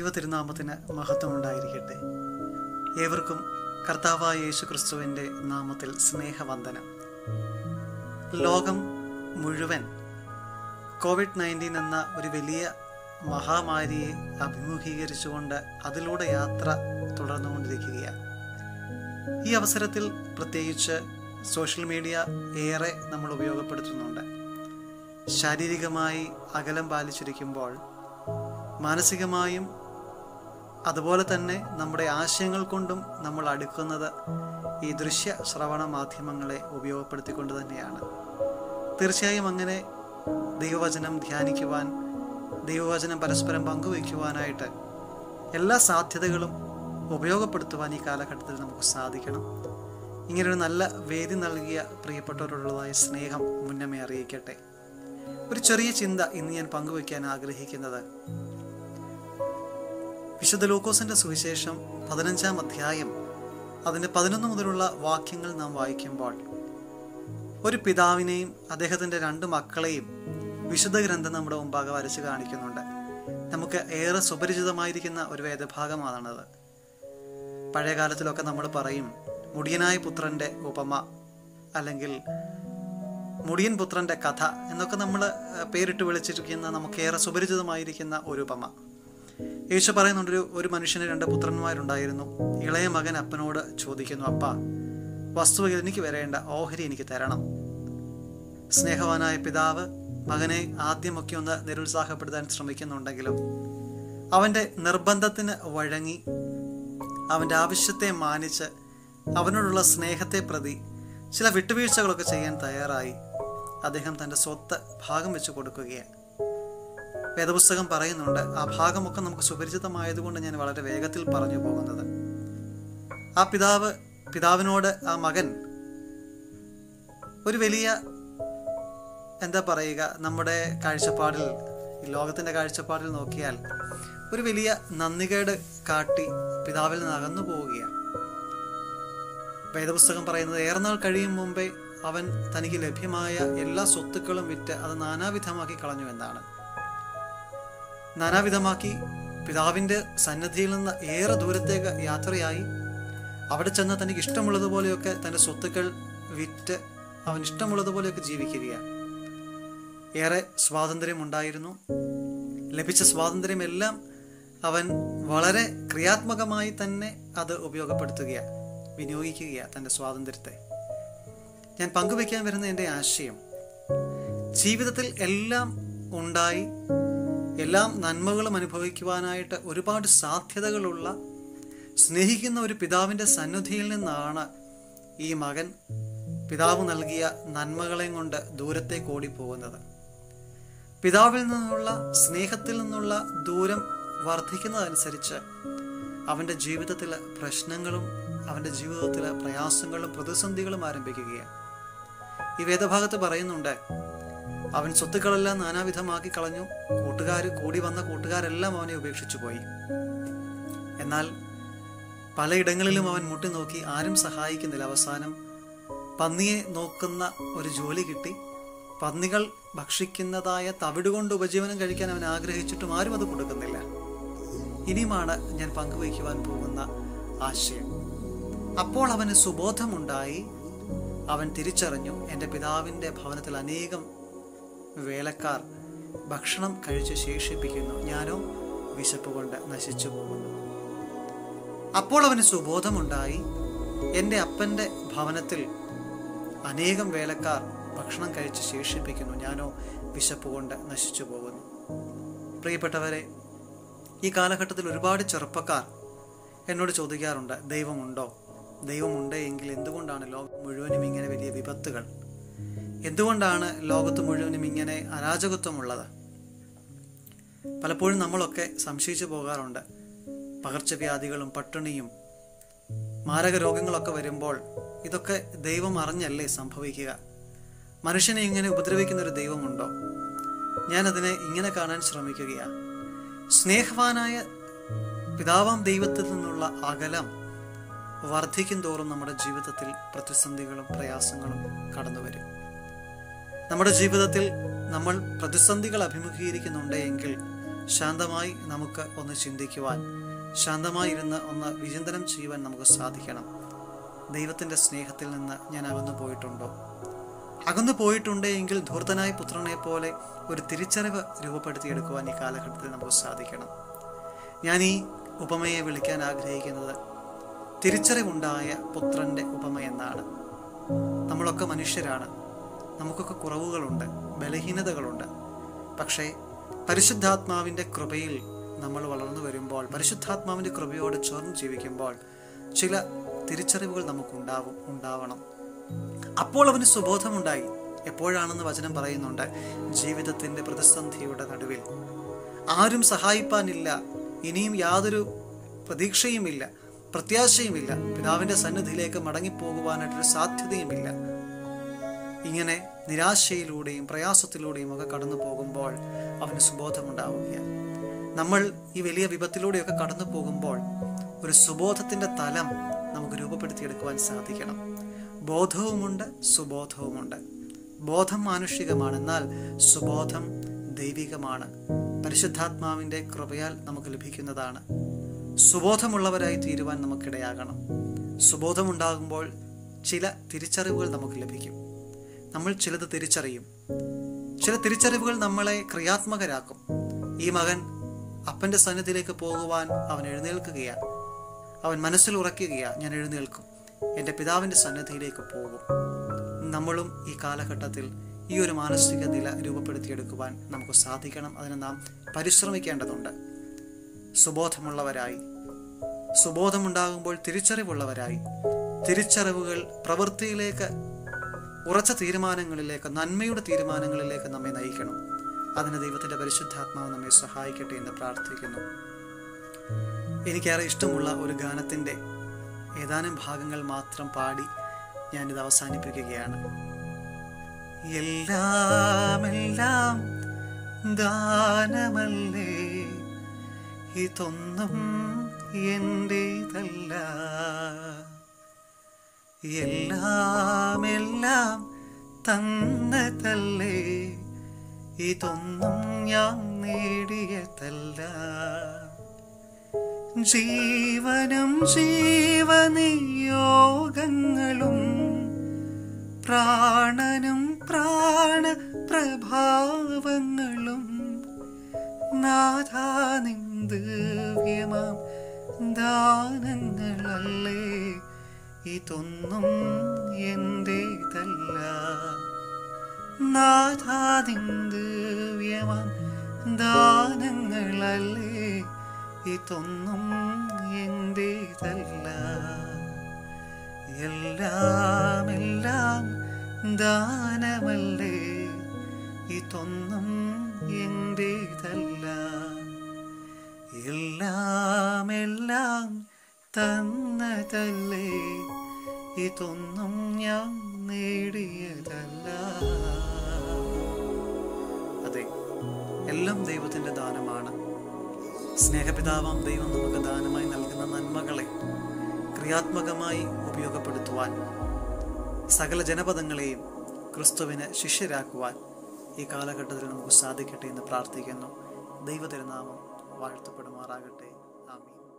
ദൈവ തിരുനാമത്തിന് മഹത്വം ഉണ്ടായിരിക്കട്ടെ ഏവർക്കും കർത്താവായ യേശു ക്രിസ്തുവിൻ്റെ നാമത്തിൽ സ്നേഹവന്ദനം ലോകം മുഴുവൻ കോവിഡ് നയൻറ്റീൻ എന്ന ഒരു വലിയ മഹാമാരിയെ അഭിമുഖീകരിച്ചുകൊണ്ട് അതിലൂടെ യാത്ര തുടർന്നുകൊണ്ടിരിക്കുകയാണ് ഈ അവസരത്തിൽ പ്രത്യേകിച്ച് സോഷ്യൽ മീഡിയ ഏറെ നമ്മൾ ഉപയോഗപ്പെടുത്തുന്നുണ്ട് ശാരീരികമായി അകലം പാലിച്ചിരിക്കുമ്പോൾ മാനസികമായും അതുപോലെ തന്നെ നമ്മുടെ ആശയങ്ങൾ കൊണ്ടും നമ്മൾ അടുക്കുന്നത് ഈ ദൃശ്യ ശ്രവണ മാധ്യമങ്ങളെ ഉപയോഗപ്പെടുത്തിക്കൊണ്ട് തന്നെയാണ് തീർച്ചയായും അങ്ങനെ ദൈവവചനം ധ്യാനിക്കുവാൻ ദൈവവചനം പരസ്പരം പങ്കുവയ്ക്കുവാനായിട്ട് എല്ലാ സാധ്യതകളും ഉപയോഗപ്പെടുത്തുവാൻ ഈ കാലഘട്ടത്തിൽ നമുക്ക് സാധിക്കണം ഇങ്ങനൊരു നല്ല വേദി നൽകിയ പ്രിയപ്പെട്ടവരോടുള്ളതായ സ്നേഹം മുന്നമേ അറിയിക്കട്ടെ ഒരു ചെറിയ ചിന്ത ഇന്ന് ഞാൻ പങ്കുവയ്ക്കാൻ ആഗ്രഹിക്കുന്നത് വിശുദ്ധ ലൂക്കോസിന്റെ സുവിശേഷം പതിനഞ്ചാം അധ്യായം അതിൻ്റെ പതിനൊന്ന് മുതലുള്ള വാക്യങ്ങൾ നാം വായിക്കുമ്പോൾ ഒരു പിതാവിനെയും അദ്ദേഹത്തിൻ്റെ രണ്ട് മക്കളെയും വിശുദ്ധ ഗ്രന്ഥം നമ്മുടെ മുമ്പാകെ വരച്ച് കാണിക്കുന്നുണ്ട് നമുക്ക് ഏറെ സുപരിചിതമായിരിക്കുന്ന ഒരു വേദഭാഗമാണത് പഴയ കാലത്തിലൊക്കെ നമ്മൾ പറയും മുടിയനായ പുത്രൻ്റെ ഉപമ അല്ലെങ്കിൽ മുടിയൻ പുത്രൻ്റെ കഥ എന്നൊക്കെ നമ്മൾ പേരിട്ട് വിളിച്ചിരിക്കുന്ന നമുക്കേറെ സുപരിചിതമായിരിക്കുന്ന ഒരു ഉപമ യേശു പറയുന്നുണ്ട് ഒരു ഒരു മനുഷ്യന് രണ്ട് പുത്രന്മാരുണ്ടായിരുന്നു ഇളയ മകൻ അപ്പനോട് ചോദിക്കുന്നു അപ്പ വസ്തുവകൾ എനിക്ക് വരേണ്ട ഓഹരി എനിക്ക് തരണം സ്നേഹവാനായ പിതാവ് മകനെ ആദ്യമൊക്കെ ഒന്ന് നിരുത്സാഹപ്പെടുത്താൻ ശ്രമിക്കുന്നുണ്ടെങ്കിലും അവൻ്റെ നിർബന്ധത്തിന് വഴങ്ങി അവൻ്റെ ആവശ്യത്തെ മാനിച്ച് അവനോടുള്ള സ്നേഹത്തെ പ്രതി ചില വിട്ടുവീഴ്ചകളൊക്കെ ചെയ്യാൻ തയ്യാറായി അദ്ദേഹം തൻ്റെ സ്വത്ത് ഭാഗം വെച്ച് കൊടുക്കുകയാണ് വേദപുസ്തകം പറയുന്നുണ്ട് ആ ഭാഗമൊക്കെ നമുക്ക് സുപരിചിതമായതുകൊണ്ട് ഞാൻ വളരെ വേഗത്തിൽ പറഞ്ഞു പോകുന്നത് ആ പിതാവ് പിതാവിനോട് ആ മകൻ ഒരു വലിയ എന്താ പറയുക നമ്മുടെ കാഴ്ചപ്പാടിൽ ഈ ലോകത്തിൻ്റെ കാഴ്ചപ്പാടിൽ നോക്കിയാൽ ഒരു വലിയ നന്ദികേട് കാട്ടി പിതാവിൽ നിന്ന് അകന്നു പോവുകയാണ് വേദപുസ്തകം പറയുന്നത് ഏറെ നാൾ കഴിയും മുമ്പേ അവൻ തനിക്ക് ലഭ്യമായ എല്ലാ സ്വത്തുക്കളും വിറ്റ് അത് നാനാവിധമാക്കി കളഞ്ഞു എന്നാണ് നാനാവിധമാക്കി പിതാവിൻ്റെ സന്നദ്ധിയിൽ നിന്ന് ഏറെ ദൂരത്തേക്ക് യാത്രയായി അവിടെ ചെന്ന് തനിക്ക് ഇഷ്ടമുള്ളതുപോലെയൊക്കെ തൻ്റെ സ്വത്തുക്കൾ വിറ്റ് അവൻ ഇഷ്ടമുള്ളതുപോലെയൊക്കെ ജീവിക്കുകയാണ് ഏറെ സ്വാതന്ത്ര്യം ഉണ്ടായിരുന്നു ലഭിച്ച സ്വാതന്ത്ര്യമെല്ലാം അവൻ വളരെ ക്രിയാത്മകമായി തന്നെ അത് ഉപയോഗപ്പെടുത്തുകയാണ് വിനിയോഗിക്കുകയാണ് തൻ്റെ സ്വാതന്ത്ര്യത്തെ ഞാൻ പങ്കുവയ്ക്കാൻ വരുന്ന എൻ്റെ ആശയം ജീവിതത്തിൽ എല്ലാം ഉണ്ടായി എല്ലാം നന്മകളും അനുഭവിക്കുവാനായിട്ട് ഒരുപാട് സാധ്യതകളുള്ള സ്നേഹിക്കുന്ന ഒരു പിതാവിൻ്റെ സന്നിധിയിൽ നിന്നാണ് ഈ മകൻ പിതാവ് നൽകിയ നന്മകളെയും കൊണ്ട് ദൂരത്തേക്ക് ഓടിപ്പോകുന്നത് പിതാവിൽ നിന്നുള്ള സ്നേഹത്തിൽ നിന്നുള്ള ദൂരം വർദ്ധിക്കുന്നതനുസരിച്ച് അവൻ്റെ ജീവിതത്തിലെ പ്രശ്നങ്ങളും അവൻ്റെ ജീവിതത്തിലെ പ്രയാസങ്ങളും പ്രതിസന്ധികളും ആരംഭിക്കുകയാണ് ഈ വേദഭാഗത്ത് പറയുന്നുണ്ട് അവൻ സ്വത്തുക്കളെല്ലാം നാനാവിധമാക്കി കളഞ്ഞു കൂട്ടുകാർ കൂടി വന്ന കൂട്ടുകാരെല്ലാം അവനെ ഉപേക്ഷിച്ചു പോയി എന്നാൽ പലയിടങ്ങളിലും അവൻ മുട്ടി നോക്കി ആരും സഹായിക്കുന്നില്ല അവസാനം പന്നിയെ നോക്കുന്ന ഒരു ജോലി കിട്ടി പന്നികൾ ഭക്ഷിക്കുന്നതായ തവിട് കൊണ്ട് ഉപജീവനം കഴിക്കാൻ അവൻ ആഗ്രഹിച്ചിട്ടും ആരും അത് കൊടുക്കുന്നില്ല ഇനിയുമാണ് ഞാൻ പങ്കുവയ്ക്കുവാൻ പോകുന്ന ആശയം അപ്പോൾ അവന് സുബോധമുണ്ടായി അവൻ തിരിച്ചറിഞ്ഞു എൻ്റെ പിതാവിൻ്റെ ഭവനത്തിൽ അനേകം വേലക്കാർ ഭക്ഷണം കഴിച്ച് ശേഷിപ്പിക്കുന്നു ഞാനോ വിശപ്പ് കൊണ്ട് നശിച്ചു പോകുന്നു അപ്പോൾ അവന് സുബോധമുണ്ടായി എൻ്റെ അപ്പൻ്റെ ഭവനത്തിൽ അനേകം വേലക്കാർ ഭക്ഷണം കഴിച്ച് ശേഷിപ്പിക്കുന്നു ഞാനോ വിശപ്പ് കൊണ്ട് നശിച്ചു പോകുന്നു പ്രിയപ്പെട്ടവരെ ഈ കാലഘട്ടത്തിൽ ഒരുപാട് ചെറുപ്പക്കാർ എന്നോട് ചോദിക്കാറുണ്ട് ദൈവമുണ്ടോ ദൈവമുണ്ട് എങ്കിൽ എന്തുകൊണ്ടാണ് ലോകം മുഴുവനും ഇങ്ങനെ വലിയ വിപത്തുകൾ എന്തുകൊണ്ടാണ് ലോകത്ത് മുഴുവനും ഇങ്ങനെ അരാജകത്വമുള്ളത് പലപ്പോഴും നമ്മളൊക്കെ സംശയിച്ചു പോകാറുണ്ട് പകർച്ചവ്യാധികളും പട്ടിണിയും മാരക രോഗങ്ങളൊക്കെ വരുമ്പോൾ ഇതൊക്കെ ദൈവം അറിഞ്ഞല്ലേ സംഭവിക്കുക മനുഷ്യനെ ഇങ്ങനെ ഉപദ്രവിക്കുന്ന ഒരു ദൈവമുണ്ടോ ഞാനതിനെ ഇങ്ങനെ കാണാൻ ശ്രമിക്കുകയാണ് സ്നേഹവാനായ പിതാവാം ദൈവത്തിൽ നിന്നുള്ള അകലം വർദ്ധിക്കും തോറും നമ്മുടെ ജീവിതത്തിൽ പ്രതിസന്ധികളും പ്രയാസങ്ങളും കടന്നു വരും നമ്മുടെ ജീവിതത്തിൽ നമ്മൾ പ്രതിസന്ധികൾ അഭിമുഖീകരിക്കുന്നുണ്ട് എങ്കിൽ ശാന്തമായി നമുക്ക് ഒന്ന് ചിന്തിക്കുവാൻ ശാന്തമായി ഇരുന്ന് ഒന്ന് വിചിന്തനം ചെയ്യുവാൻ നമുക്ക് സാധിക്കണം ദൈവത്തിൻ്റെ സ്നേഹത്തിൽ നിന്ന് ഞാൻ അകന്നു പോയിട്ടുണ്ടോ അകന്നു പോയിട്ടുണ്ട് എങ്കിൽ ധൂർത്തനായ പുത്രനെ പോലെ ഒരു തിരിച്ചറിവ് രൂപപ്പെടുത്തിയെടുക്കുവാൻ ഈ കാലഘട്ടത്തിൽ നമുക്ക് സാധിക്കണം ഞാൻ ഈ ഉപമയെ വിളിക്കാൻ ആഗ്രഹിക്കുന്നത് തിരിച്ചറിവുണ്ടായ പുത്രൻ്റെ ഉപമ എന്നാണ് നമ്മളൊക്കെ മനുഷ്യരാണ് നമുക്കൊക്കെ കുറവുകളുണ്ട് ബലഹീനതകളുണ്ട് പക്ഷേ പരിശുദ്ധാത്മാവിൻ്റെ കൃപയിൽ നമ്മൾ വളർന്നു വരുമ്പോൾ പരിശുദ്ധാത്മാവിൻ്റെ കൃപയോട് ചേർന്ന് ജീവിക്കുമ്പോൾ ചില തിരിച്ചറിവുകൾ നമുക്കുണ്ടാവും ഉണ്ടാവണം അപ്പോൾ അവന് സുബോധമുണ്ടായി എപ്പോഴാണെന്ന് വചനം പറയുന്നുണ്ട് ജീവിതത്തിൻ്റെ പ്രതിസന്ധിയുടെ നടുവിൽ ആരും സഹായിപ്പാനില്ല ഇനിയും യാതൊരു പ്രതീക്ഷയുമില്ല പ്രത്യാശയുമില്ല പിതാവിൻ്റെ സന്നിധിയിലേക്ക് മടങ്ങിപ്പോകുവാനായിട്ടൊരു സാധ്യതയുമില്ല ഇങ്ങനെ നിരാശയിലൂടെയും പ്രയാസത്തിലൂടെയും ഒക്കെ കടന്നു പോകുമ്പോൾ അവന് സുബോധമുണ്ടാവുകയാണ് നമ്മൾ ഈ വലിയ വിപത്തിലൂടെയൊക്കെ കടന്നു പോകുമ്പോൾ ഒരു സുബോധത്തിൻ്റെ തലം നമുക്ക് രൂപപ്പെടുത്തിയെടുക്കുവാൻ സാധിക്കണം ബോധവുമുണ്ട് സുബോധവുമുണ്ട് ബോധം മാനുഷികമാണ് എന്നാൽ സുബോധം ദൈവികമാണ് പരിശുദ്ധാത്മാവിൻ്റെ കൃപയാൽ നമുക്ക് ലഭിക്കുന്നതാണ് സുബോധമുള്ളവരായി തീരുവാൻ നമുക്കിടയാകണം സുബോധമുണ്ടാകുമ്പോൾ ചില തിരിച്ചറിവുകൾ നമുക്ക് ലഭിക്കും നമ്മൾ ചിലത് തിരിച്ചറിയും ചില തിരിച്ചറിവുകൾ നമ്മളെ ക്രിയാത്മകരാക്കും ഈ മകൻ അപ്പൻ്റെ സന്നിധിയിലേക്ക് പോകുവാൻ അവൻ എഴുന്നേൽക്കുകയാണ് അവൻ മനസ്സിൽ ഉറയ്ക്കുകയാണ് ഞാൻ എഴുന്നേൽക്കും എൻ്റെ പിതാവിൻ്റെ സന്നിധിയിലേക്ക് പോകും നമ്മളും ഈ കാലഘട്ടത്തിൽ ഈ ഒരു മാനസിക നില രൂപപ്പെടുത്തിയെടുക്കുവാൻ നമുക്ക് സാധിക്കണം അതിന് നാം പരിശ്രമിക്കേണ്ടതുണ്ട് സുബോധമുള്ളവരായി സുബോധമുണ്ടാകുമ്പോൾ തിരിച്ചറിവുള്ളവരായി തിരിച്ചറിവുകൾ പ്രവൃത്തിയിലേക്ക് ഉറച്ച തീരുമാനങ്ങളിലേക്ക് നന്മയുടെ തീരുമാനങ്ങളിലേക്ക് നമ്മെ നയിക്കണം അതിന് ദൈവത്തിൻ്റെ പരിശുദ്ധാത്മാവ് നമ്മെ സഹായിക്കട്ടെ എന്ന് പ്രാർത്ഥിക്കുന്നു എനിക്കേറെ ഇഷ്ടമുള്ള ഒരു ഗാനത്തിൻ്റെ ഏതാനും ഭാഗങ്ങൾ മാത്രം പാടി ഞാനിത് അവസാനിപ്പിക്കുകയാണ് എല്ലാം എല്ലാം ദാനമല്ലേ ഇതൊന്നും എൻ്റേതല്ല എല്ലാം എല്ലാം തന്നതല്ലേ ഇതൊന്നും ഞാൻ നേടിയതല്ല ജീവനും ജീവനിയോഗങ്ങളും പ്രാണനും പ്രാണ പ്രഭാവങ്ങളും നാഥാ നിന്ദിവ്യമാം ദാനങ്ങളല്ലേ ഇതൊന്നും എൻ്റേതല്ല നാഥാ നിന്ദിവ്യമാം ദാനങ്ങളല്ലേ ഇതൊന്നും എൻ്റേതല്ല എല്ലാം എല്ലാം ദാനമല്ലേ ഇതൊന്നും എൻ്റേതല്ല എല്ലാം എല്ലാം തന്നതല്ലേ ഇതൊന്നും ഞാൻ നേടിയതല്ല അതെ എല്ലാം ദൈവത്തിൻ്റെ ദാനമാണ് സ്നേഹപിതാവാം ദൈവം നമുക്ക് ദാനമായി നൽകുന്ന നന്മകളെ ക്രിയാത്മകമായി ഉപയോഗപ്പെടുത്തുവാൻ സകല ജനപദങ്ങളെയും ക്രിസ്തുവിന് ശിഷ്യരാക്കുവാൻ ഈ കാലഘട്ടത്തിൽ നമുക്ക് സാധിക്കട്ടെ എന്ന് പ്രാർത്ഥിക്കുന്നു ദൈവതിരുനാമം വാഴ്ത്തപ്പെടുമാറാകട്ടെ ആമീൻ